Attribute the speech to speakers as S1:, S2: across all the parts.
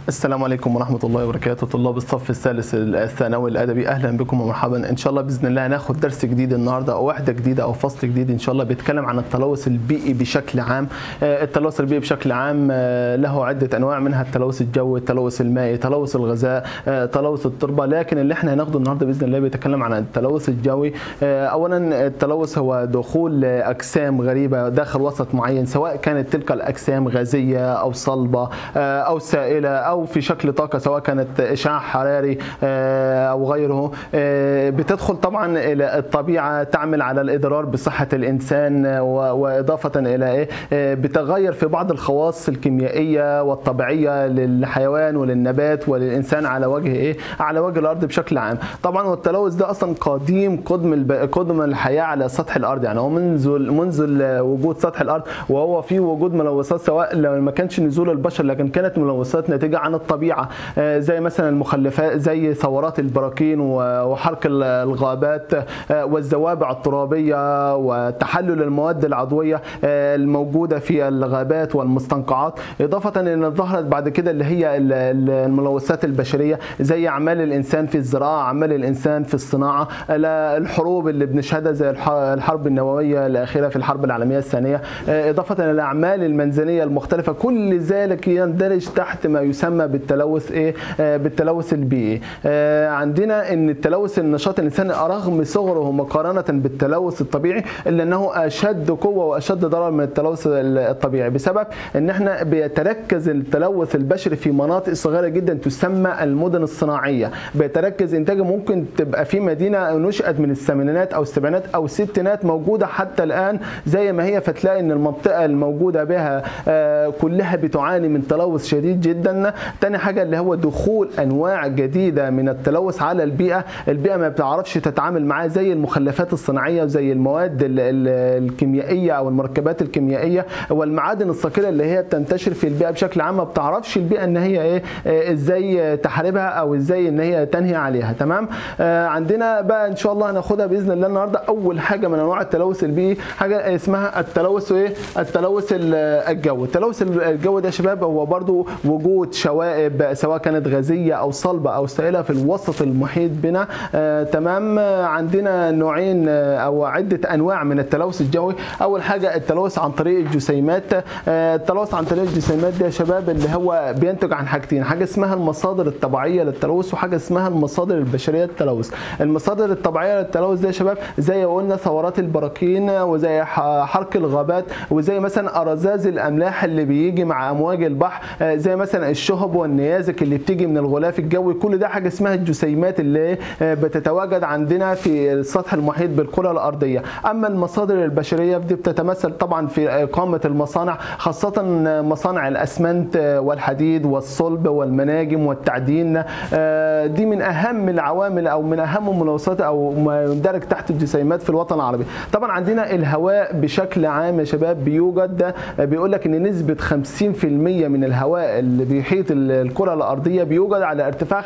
S1: السلام عليكم ورحمة الله وبركاته طلاب الصف الثالث الثانوي الأدبي أهلا بكم ومرحبا إن شاء الله بإذن الله هناخد درس جديد النهاردة أو وحدة جديدة أو فصل جديد إن شاء الله بيتكلم عن التلوث البيئي بشكل عام آه، التلوث البيئي بشكل عام آه، له عدة أنواع منها التلوث الجوي التلوث المائي تلوث الغذاء آه، تلوث التربة لكن اللي احنا هناخده النهاردة بإذن الله بيتكلم عن التلوث الجوي آه، أولا التلوث هو دخول أجسام غريبة داخل وسط معين سواء كانت تلك الأجسام غازية أو صلبة آه، أو سائلة أو في شكل طاقة سواء كانت إشعاع حراري آه، أو غيره آه، بتدخل طبعا إلى الطبيعة تعمل على الإضرار بصحة الإنسان آه، و- وإضافة إلى إيه آه، بتغير في بعض الخواص الكيميائية والطبيعية للحيوان وللنبات وللإنسان على وجه إيه على وجه الأرض بشكل عام طبعا والتلوث ده أصلا قديم قدم الب... قدم الحياة على سطح الأرض يعني هو منذ منذ ال- وجود سطح الأرض وهو في وجود ملوثات سواء لو ما كانش نزول البشر لكن كانت ملوثات ناتجة عن الطبيعة آه، زي مثلا المخلفات زي ثورات البراكين و- وحرق ال- الغابات آه، والزوابع الترابية وتحلل المواد العضوية آه، الموجودة في الغابات والمستنقعات إضافة إلى أن ظهرت بعد كده اللي هي ال- ال- الملوثات البشرية زي أعمال الإنسان في الزراعة أعمال الإنسان في الصناعة لا- الحروب اللي بنشهدها زي الح- الحرب النووية الأخيرة في الحرب العالمية الثانية آه، إضافة إلى الأعمال المنزلية المختلفة كل ذلك يندرج تحت ما يسمى بالتلوث إيه آه، بالتلوث البيئي آه، عندنا ان التلوث النشاط الانساني رغم صغره مقارنه بالتلوث الطبيعي الا انه اشد قوه واشد ضرر من التلوث الطبيعي بسبب ان احنا بيتركز التلوث البشري في مناطق صغيره جدا تسمى المدن الصناعيه بيتركز انتاجه ممكن تبقى في مدينه نشات من الثمانينات او السبعينات او الستينات موجوده حتى الان زي ما هي فتلاقي ان المنطقه الموجوده بها آه، كلها بتعاني من تلوث شديد جدا تاني حاجه اللي هو دخول انواع جديده من التلوث على البيئه البيئه ما بتعرفش تتعامل معاه زي المخلفات الصناعيه وزي المواد ال- ال- الكيميائيه او المركبات الكيميائيه والمعادن الثقيله اللي هي بتنتشر في البيئه بشكل عام ما بتعرفش البيئه ان هي ايه آه، ازاي تحاربها او ازاي ان هي تنهي عليها تمام آه، عندنا بقى ان شاء الله هناخدها باذن الله النهارده اول حاجه من انواع التلوث البيئي حاجه اسمها التلوث ايه التلوث ال- الجوي التلوث الجوي ده يا شباب هو برضو وجود شوائب سواء كانت غازيه او صلبه او سائله في الوسط المحيط بنا آه تمام آه، عندنا نوعين آه، او عده انواع من التلوث الجوي اول حاجه التلوث عن طريق الجسيمات آه، التلوث عن طريق الجسيمات ده يا شباب اللي هو بينتج عن حاجتين حاجه اسمها المصادر الطبيعيه للتلوث وحاجه اسمها المصادر البشريه للتلوث المصادر الطبيعيه للتلوث ده يا شباب زي ما قلنا ثورات البراكين وزي ح- حرق الغابات وزي مثلا ارذاذ الاملاح اللي بيجي مع امواج البحر آه، زي مثلا الشهب والنيازك اللي بتيجي من الغلاف الجوي كل ده حاجه اسمها الجسيمات اللي آه، بتتواجد عندنا في السطح المحيط بالكره الارضيه اما المصادر البشريه دي بتتمثل طبعا في اقامه المصانع خاصه مصانع الاسمنت آه، والحديد والصلب والمناجم والتعدين آه، دي من اهم العوامل او من اهم الملوثات او ما يندرج تحت الجسيمات في الوطن العربي طبعا عندنا الهواء بشكل عام يا شباب بيوجد ده بيقول لك ان نسبه 50% من الهواء اللي بيحيط ال- الكره الارضيه بيوجد على ارتفاع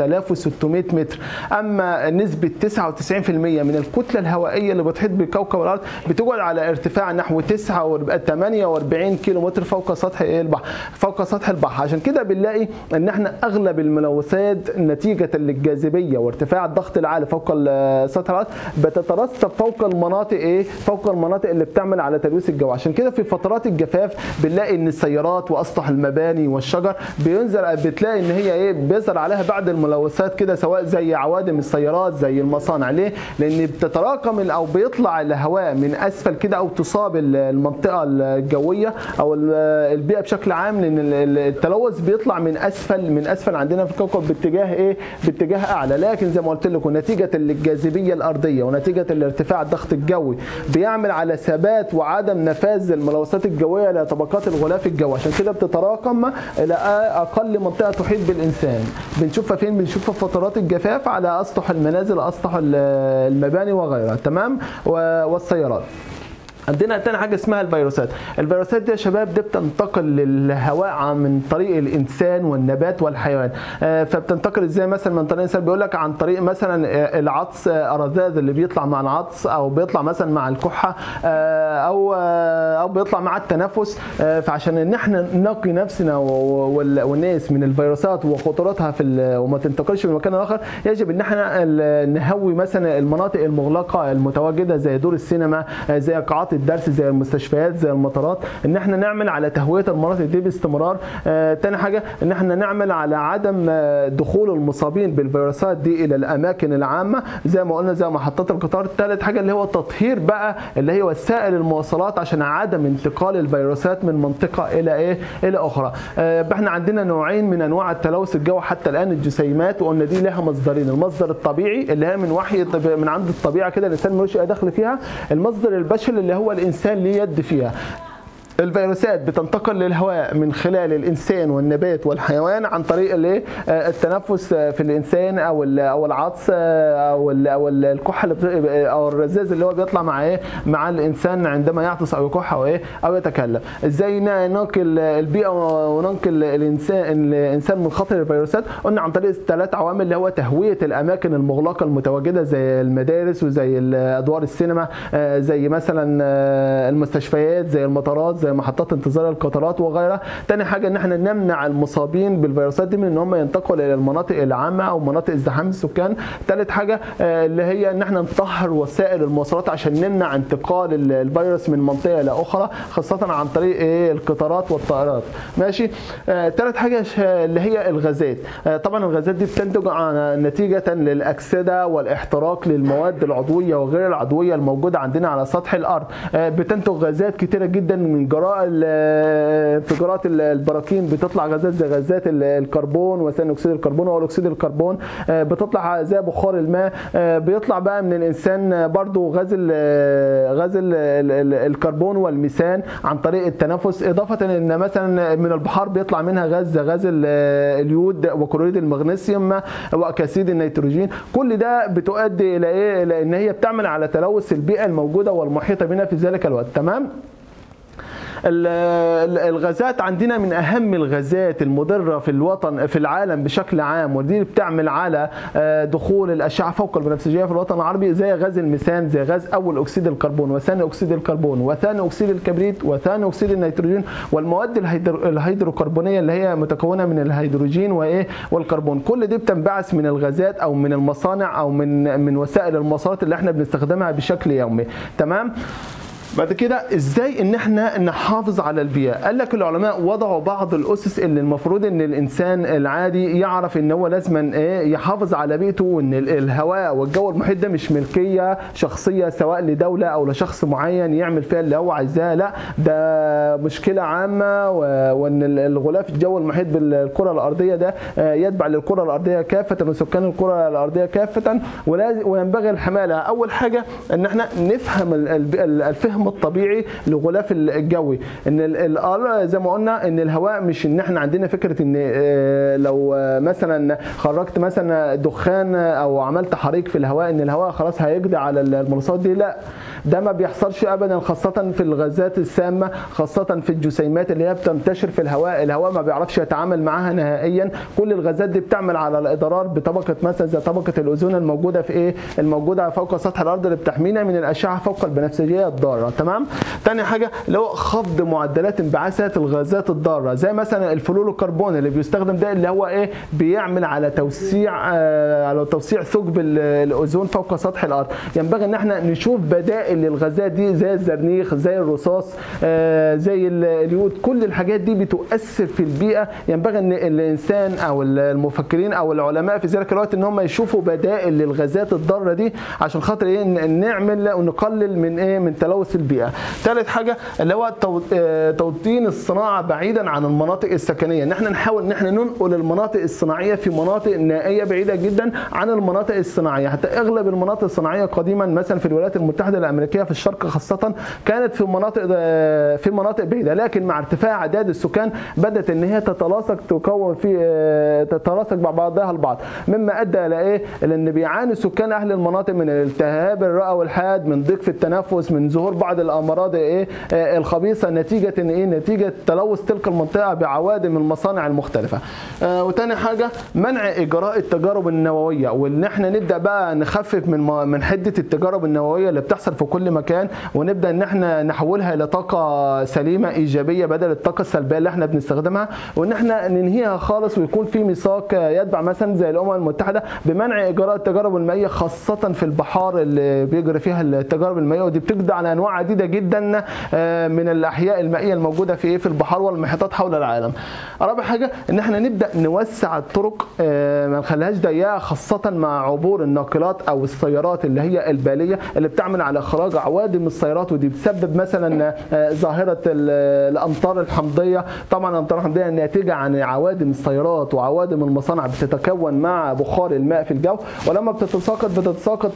S1: 5600 متر اما نسبه 99% من الكتله الهوائيه اللي بتحيط بكوكب الارض بتوجد على ارتفاع نحو 49 48 كيلو متر فوق سطح إيه البحر فوق سطح البحر عشان كده بنلاقي ان احنا اغلب الملوثات نتيجه للجاذبيه وارتفاع الضغط العالي فوق ال- سطح الارض بتترسب فوق المناطق ايه فوق المناطق اللي بتعمل على تلويث الجو عشان كده في فترات الجفاف بنلاقي ان السيارات واسطح المباني والشجر بينزل بتلاقي ان هي ايه بيظهر عليها بعض الملوثات كده سواء زي عوادم السيارات زي المصانع ليه لان بتتراكم ال- او بيطلع الهواء من اسفل كده او تصاب ال- المنطقه الجويه او ال- البيئه بشكل عام لان ال- ال- التلوث بيطلع من اسفل من اسفل عندنا في الكوكب باتجاه ايه باتجاه اعلى لكن زي ما قلت لكم نتيجه الجاذبيه الارضيه ونتيجه الارتفاع الضغط الجوي بيعمل على ثبات وعدم نفاذ الملوثات الجويه لطبقات الغلاف الجوي عشان كده بتتراكم الى اقل منطقه تحيط بالانسان بنشوفها فين بنشوفها في فترات الجفاف على اسطح المنازل اسطح ال- المباني وغيرها تمام و- والسيارات عندنا تاني حاجه اسمها الفيروسات الفيروسات دي يا شباب دي بتنتقل للهواء من طريق الانسان والنبات والحيوان آه، فبتنتقل ازاي مثلا من طريق الانسان بيقول لك عن طريق مثلا آه، العطس آه، الرذاذ اللي بيطلع مع العطس او بيطلع مثلا مع الكحه آه، او آه، او بيطلع مع التنفس آه، فعشان ان احنا نقي نفسنا و- وال- والناس من الفيروسات وخطوراتها في ال- وما تنتقلش من مكان اخر يجب ان احنا ال- نهوي مثلا المناطق المغلقه المتواجده زي دور السينما آه، زي قاعات الدرس زي المستشفيات زي المطارات ان احنا نعمل على تهويه المناطق دي باستمرار آه، تاني حاجه ان احنا نعمل على عدم آه، دخول المصابين بالفيروسات دي الى الاماكن العامه زي ما قلنا زي محطات القطار ثالث حاجه اللي هو تطهير بقى اللي هي وسائل المواصلات عشان عدم انتقال الفيروسات من منطقه الى ايه الى اخرى آه، احنا عندنا نوعين من انواع التلوث الجوي حتى الان الجسيمات وقلنا دي لها مصدرين المصدر الطبيعي اللي هي من وحي الطبيعة- من عند الطبيعه كده الانسان ملوش اي دخل فيها المصدر البشري اللي هو الانسان ليه يد فيها الفيروسات بتنتقل للهواء من خلال الانسان والنبات والحيوان عن طريق الايه آه، التنفس آه، في الانسان او ال- او العطس آه، او ال- او ال- الكحه اللي بت- او الرذاذ اللي هو بيطلع مع ايه مع الانسان عندما يعطس او يكح او ايه او يتكلم ازاي ن- ننقل البيئه وننقل الانسان الانسان من خطر الفيروسات قلنا عن طريق ثلاث عوامل اللي هو تهويه الاماكن المغلقه المتواجده زي المدارس وزي ال- ادوار السينما آه، زي مثلا آه، المستشفيات زي المطارات زي محطات انتظار القطارات وغيرها تاني حاجه ان احنا نمنع المصابين بالفيروسات دي من ان هم ينتقلوا الى المناطق العامه او مناطق ازدحام السكان تالت حاجه آه، اللي هي ان احنا نطهر وسائل المواصلات عشان نمنع انتقال ال- الفيروس من منطقه الى اخرى خاصه عن طريق ايه القطارات والطائرات ماشي آه، تالت حاجه ش- اللي هي الغازات آه، طبعا الغازات دي بتنتج عن نتيجه للاكسده والاحتراق للمواد العضويه وغير العضويه الموجوده عندنا على سطح الارض آه، بتنتج غازات كتيره جدا من جراء ال- انفجارات ال- البراكين بتطلع غازات زي غازات ال- الكربون وثاني اكسيد الكربون واكسيد الكربون آه، بتطلع زي بخار الماء آه، بيطلع بقى من الانسان برضو غاز ال- غاز ال- ال- ال- الكربون والميثان عن طريق التنفس اضافه ان مثلا من البحار بيطلع منها غاز زي غاز ال- اليود وكلوريد المغنيسيوم واكاسيد النيتروجين كل ده بتؤدي الى ايه الى ان هي بتعمل على تلوث البيئه الموجوده والمحيطه بنا في ذلك الوقت تمام ال- ال- الغازات عندنا من اهم الغازات المضره في الوطن في العالم بشكل عام ودي بتعمل على آه، دخول الاشعه فوق البنفسجيه في الوطن العربي زي غاز الميثان زي غاز اول اكسيد الكربون وثاني اكسيد الكربون وثاني اكسيد الكبريت وثاني اكسيد النيتروجين والمواد الهيدرو- الهيدروكربونيه اللي هي متكونه من الهيدروجين وايه والكربون كل دي بتنبعث من الغازات او من المصانع او من من وسائل المواصلات اللي احنا بنستخدمها بشكل يومي تمام بعد كده ازاي ان احنا نحافظ على البيئه قال لك العلماء وضعوا بعض الاسس اللي المفروض ان الانسان العادي يعرف ان هو لازما ايه يحافظ على بيئته وان ال- الهواء والجو المحيط ده مش ملكيه شخصيه سواء لدوله او لشخص معين يعمل فيها اللي هو عايزاه لا ده مشكله عامه و- وان ال- الغلاف الجوي المحيط بالكره الارضيه ده آه، يتبع للكره الارضيه كافه وسكان الكره الارضيه كافه ولاز- وينبغي الحمايه لها. اول حاجه ان احنا نفهم ال- ال- ال- الفهم الطبيعي للغلاف الجوي ان ال- ال- زي ما قلنا ان الهواء مش ان احنا عندنا فكره ان آه، لو آه، مثلا خرجت مثلا دخان او عملت حريق في الهواء ان الهواء خلاص هيقضي على المنصات دي لا ده ما بيحصلش ابدا خاصه في الغازات السامه خاصه في الجسيمات اللي هي بتنتشر في الهواء الهواء ما بيعرفش يتعامل معاها نهائيا كل الغازات دي بتعمل على الاضرار بطبقه مثلا زي طبقه الاوزون الموجوده في ايه الموجوده فوق سطح الارض اللي بتحمينا من الاشعه فوق البنفسجيه الضاره تمام تاني حاجه اللي هو خفض معدلات انبعاثات الغازات الضاره زي مثلا الفلوروكربون اللي بيستخدم ده اللي هو ايه بيعمل على توسيع آه على توسيع ثقب ال- الاوزون فوق سطح الارض ينبغي ان احنا نشوف بدائل للغازات دي زي الزرنيخ زي الرصاص آه زي ال- اليود كل الحاجات دي بتؤثر في البيئه ينبغي ان الانسان او المفكرين او العلماء في ذلك الوقت ان هم يشوفوا بدائل للغازات الضاره دي عشان خاطر ايه ن- نعمل ونقلل من ايه من تلوث البيئه ثالث حاجه اللي هو تو- آه، توطين الصناعه بعيدا عن المناطق السكنيه ان احنا نحاول ان احنا ننقل المناطق الصناعيه في مناطق نائيه بعيده جدا عن المناطق الصناعيه حتى اغلب المناطق الصناعيه قديما مثلا في الولايات المتحده الامريكيه الامريكيه في الشرق خاصه كانت في مناطق في مناطق بعيده لكن مع ارتفاع اعداد السكان بدات ان هي تتلاصق تكون في تتلاصق مع بعضها البعض مما ادى الى ايه؟ الى ان بيعاني سكان اهل المناطق من الالتهاب الرئه والحاد من ضيق في التنفس من ظهور بعض الامراض ايه الخبيثه نتيجه ان ايه؟ نتيجه تلوث تلك المنطقه بعوادم المصانع المختلفه. آه وتاني حاجه منع اجراء التجارب النوويه وان احنا نبدا بقى نخفف من من حده التجارب النوويه اللي بتحصل في كل مكان ونبدا ان احنا نحولها الى طاقه سليمه ايجابيه بدل الطاقه السلبيه اللي احنا بنستخدمها وان احنا ننهيها خالص ويكون في ميثاق يتبع مثلا زي الامم المتحده بمنع اجراء التجارب المائيه خاصه في البحار اللي بيجري فيها التجارب المائيه ودي بتقضي على انواع عديده جدا من الاحياء المائيه الموجوده في في البحار والمحيطات حول العالم. رابع حاجه ان احنا نبدا نوسع الطرق ما نخليهاش ضيقه خاصه مع عبور الناقلات او السيارات اللي هي الباليه اللي بتعمل على اخراج عوادم السيارات ودي بتسبب مثلا ظاهره الامطار الحمضيه طبعا الامطار الحمضيه ناتجه عن عوادم السيارات وعوادم المصانع بتتكون مع بخار الماء في الجو ولما بتتساقط بتتساقط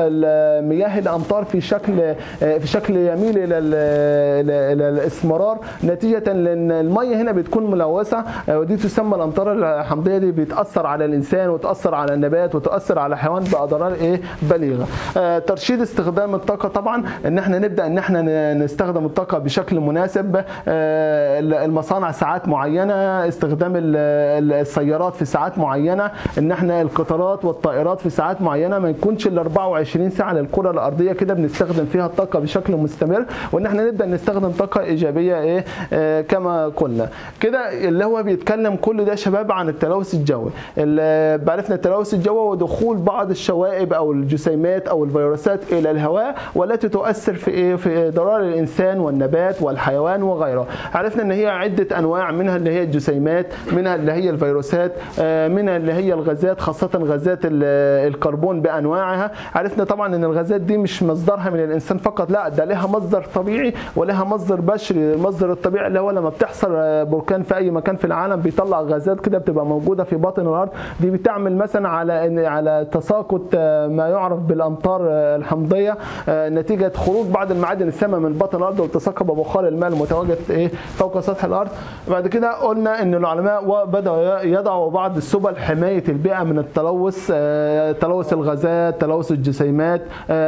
S1: مياه الامطار في شكل في شكل يميل الى الى الاسمرار نتيجه لان الميه هنا بتكون ملوثه ودي تسمى الامطار الحمضيه دي بتاثر على الانسان وتاثر على النبات وتاثر على الحيوان باضرار ايه بليغه ترشيد استخدام الطاقه طبعا ان احنا نبدا ان احنا نستخدم الطاقه بشكل مناسب المصانع ساعات معينه استخدام السيارات في ساعات معينه ان احنا القطارات والطائرات في ساعات معينه ما يكونش ال 24 ساعه للكره الارضيه كده بنستخدم فيها الطاقه بشكل مستمر وان احنا نبدا نستخدم طاقه ايجابيه ايه آه كما قلنا كده اللي هو بيتكلم كل ده شباب عن التلوث الجوي عرفنا التلوث الجوي ودخول بعض الشوائب او الجسيمات او الفيروسات الى الهواء والتي تؤثر في ايه في ضرر الانسان والنبات والحيوان وغيره عرفنا ان هي عده انواع منها اللي هي الجسيمات منها اللي هي الفيروسات آه منها اللي هي الغازات خاصه غازات الكربون بانواعها عرفنا طبعا ان الغازات دي مش مصدرها من الانسان فقط لا ده لها مصدر طبيعي ولها مصدر بشري المصدر الطبيعي اللي هو لما بتحصل بركان في اي مكان في العالم بيطلع غازات كده بتبقى موجوده في باطن الارض دي بتعمل مثلا على على تساقط ما يعرف بالامطار الحمضيه نتيجه خروج بعض المعادن السامه من باطن الارض والتصاقب بخار الماء المتواجد ايه فوق سطح الارض بعد كده قلنا ان العلماء بداوا يضعوا بعض السبل حمايه البيئه من التلوث تلوث الغازات تلوث الجسيمات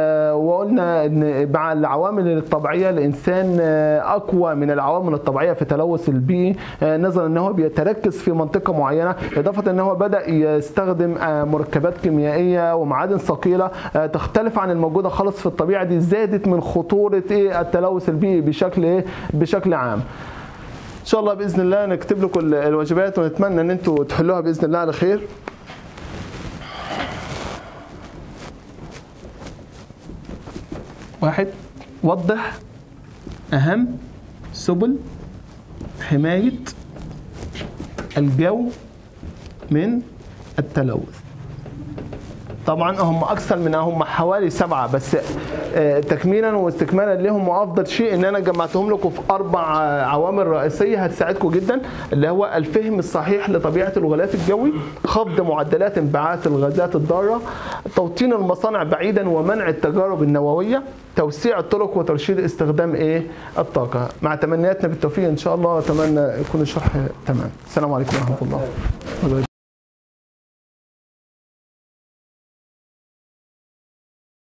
S1: وقلنا ان مع العوامل الطبيعيه الانسان اقوى من العوامل الطبيعيه في التلوث البيئي نظرا ان هو بيتركز في منطقه معينه اضافه ان هو بدا يستخدم مركبات كيميائيه ومعادن ثقيله تختلف عن الموجوده خالص في الطبيعه دي زادت من خطوره ايه التلوث البيئي بشكل ايه بشكل عام ان شاء الله باذن الله نكتب لكم الواجبات ونتمنى ان انتم تحلوها باذن الله على خير واحد وضح أهم سبل حماية الجو من التلوث طبعا هم اكثر من هم حوالي سبعه بس تكميلا واستكمالا لهم وافضل شيء ان انا جمعتهم لكم في اربع عوامل رئيسيه هتساعدكم جدا اللي هو الفهم الصحيح لطبيعه الغلاف الجوي خفض معدلات انبعاث الغازات الضاره توطين المصانع بعيدا ومنع التجارب النوويه توسيع الطرق وترشيد استخدام ايه الطاقه مع تمنياتنا بالتوفيق ان شاء الله اتمنى يكون الشرح تمام السلام عليكم ورحمه الله